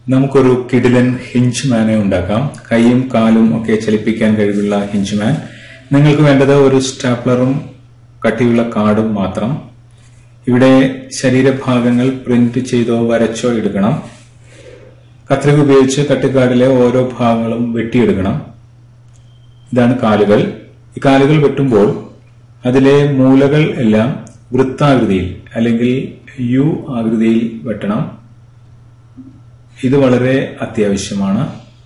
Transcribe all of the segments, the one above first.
നമുക്കൊരു കിടിലൻ ഹിഞ്ച്മാനെ ഉണ്ടാക്കാം കൈയും കാലും ഒക്കെ ചലിപ്പിക്കാൻ കഴിവുള്ള ഹിഞ്ച്മാൻ നിങ്ങൾക്ക് വേണ്ടത് ഒരു സ്റ്റാപ്ലറും കട്ടിയുള്ള കാർഡും മാത്രം ഇവിടെ ശരീരഭാഗങ്ങൾ പ്രിന്റ് ചെയ്തോ വരച്ചോ എടുക്കണം കത്രിക ഉപയോഗിച്ച് കട്ടിക്കാടിലെ ഓരോ ഭാഗങ്ങളും വെട്ടിയെടുക്കണം ഇതാണ് കാലുകൾ ഈ കാലുകൾ വെട്ടുമ്പോൾ അതിലെ മൂലകൾ എല്ലാം വൃത്താകൃതിയിൽ അല്ലെങ്കിൽ യു ആകൃതിയിൽ വെട്ടണം ഇത് വളരെ അത്യാവശ്യമാണ്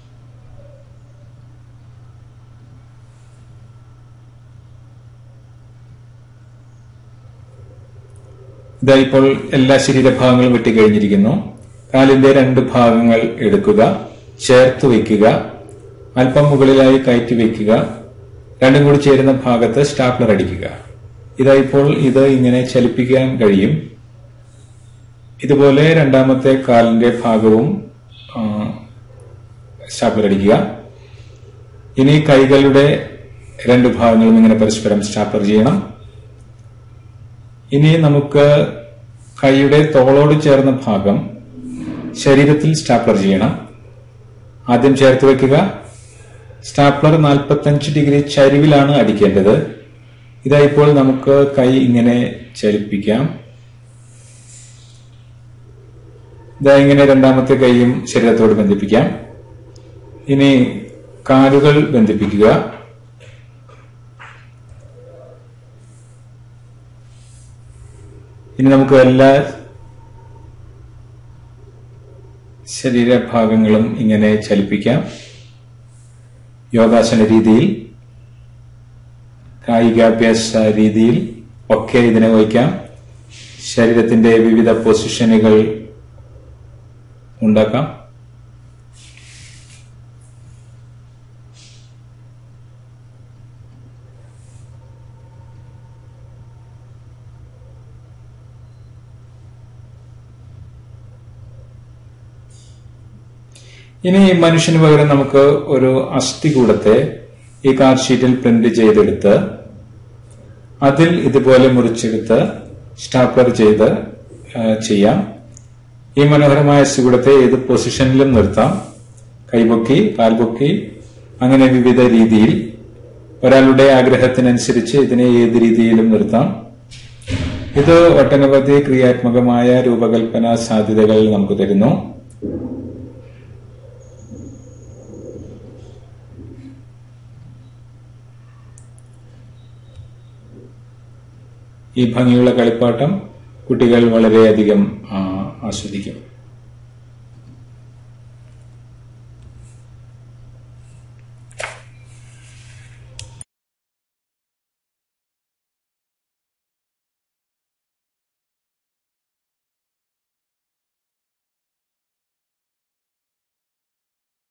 ഇതാ ഇപ്പോൾ എല്ലാ ശരീരഭാഗങ്ങളും വെട്ടിക്കഴിഞ്ഞിരിക്കുന്നു കാലിന്റെ രണ്ട് ഭാഗങ്ങൾ എടുക്കുക ചേർത്ത് വയ്ക്കുക അല്പം മുകളിലായി കയറ്റി വയ്ക്കുക രണ്ടും കൂടി ചേരുന്ന ഭാഗത്ത് സ്റ്റാപ്ലർ അടിക്കുക ഇതാ ഇപ്പോൾ ഇത് ഇങ്ങനെ ചലിപ്പിക്കാൻ കഴിയും ഇതുപോലെ രണ്ടാമത്തെ കാലിന്റെ ഭാഗവും സ്റ്റാപ്ലർ അടിക്കുക ഇനി കൈകളുടെ രണ്ട് ഭാഗങ്ങളും ഇങ്ങനെ പരസ്പരം സ്റ്റാപ്ലർ ചെയ്യണം ഇനി നമുക്ക് കൈയുടെ തോളോട് ചേർന്ന ഭാഗം ശരീരത്തിൽ സ്റ്റാപ്ലർ ചെയ്യണം ആദ്യം ചേർത്ത് വെക്കുക സ്റ്റാപ്ലർ 45 ഡിഗ്രി ചരിവിലാണ് അടിക്കേണ്ടത് ഇതാ ഇപ്പോൾ നമുക്ക് കൈ ഇങ്ങനെ ചലിപ്പിക്കാം ഇതാ ഇങ്ങനെ രണ്ടാമത്തെ കൈയും ശരീരത്തോട് ബന്ധിപ്പിക്കാം ഇനി കാലുകൾ ബന്ധിപ്പിക്കുക ഇനി നമുക്ക് എല്ലാ ശരീരഭാഗങ്ങളും ഇങ്ങനെ ചലിപ്പിക്കാം യോഗാസന രീതിയിൽ കായികാഭ്യാസ രീതിയിൽ ഒക്കെ ഇതിനെ വയ്ക്കാം ശരീരത്തിന്റെ വിവിധ പൊസിഷനുകൾ ഉണ്ടാക്കാം ഇനി മനുഷ്യന് പകരം നമുക്ക് ഒരു അസ്ഥികൂടത്തെ ഈ കാർ ഷീറ്റിൽ പ്രിന്റ് ചെയ്തെടുത്ത് അതിൽ ഇതുപോലെ മുറിച്ചെടുത്ത് സ്റ്റാപ്ലർ ചെയ്ത് ചെയ്യാം ഈ മനോഹരമായ അസ്ഥികൂടത്തെ ഏത് പൊസിഷനിലും നിർത്താം കൈപൊക്കി കാൽപൊക്കി അങ്ങനെ വിവിധ രീതിയിൽ ഒരാളുടെ ആഗ്രഹത്തിനനുസരിച്ച് ഇതിനെ ഏത് രീതിയിലും നിർത്താം ഇത് ഒട്ടനവധി ക്രിയാത്മകമായ രൂപകൽപ്പന സാധ്യതകൾ നമുക്ക് തരുന്നു ഈ ഭംഗിയുള്ള കളിപ്പാട്ടം കുട്ടികൾ വളരെയധികം ആസ്വദിക്കും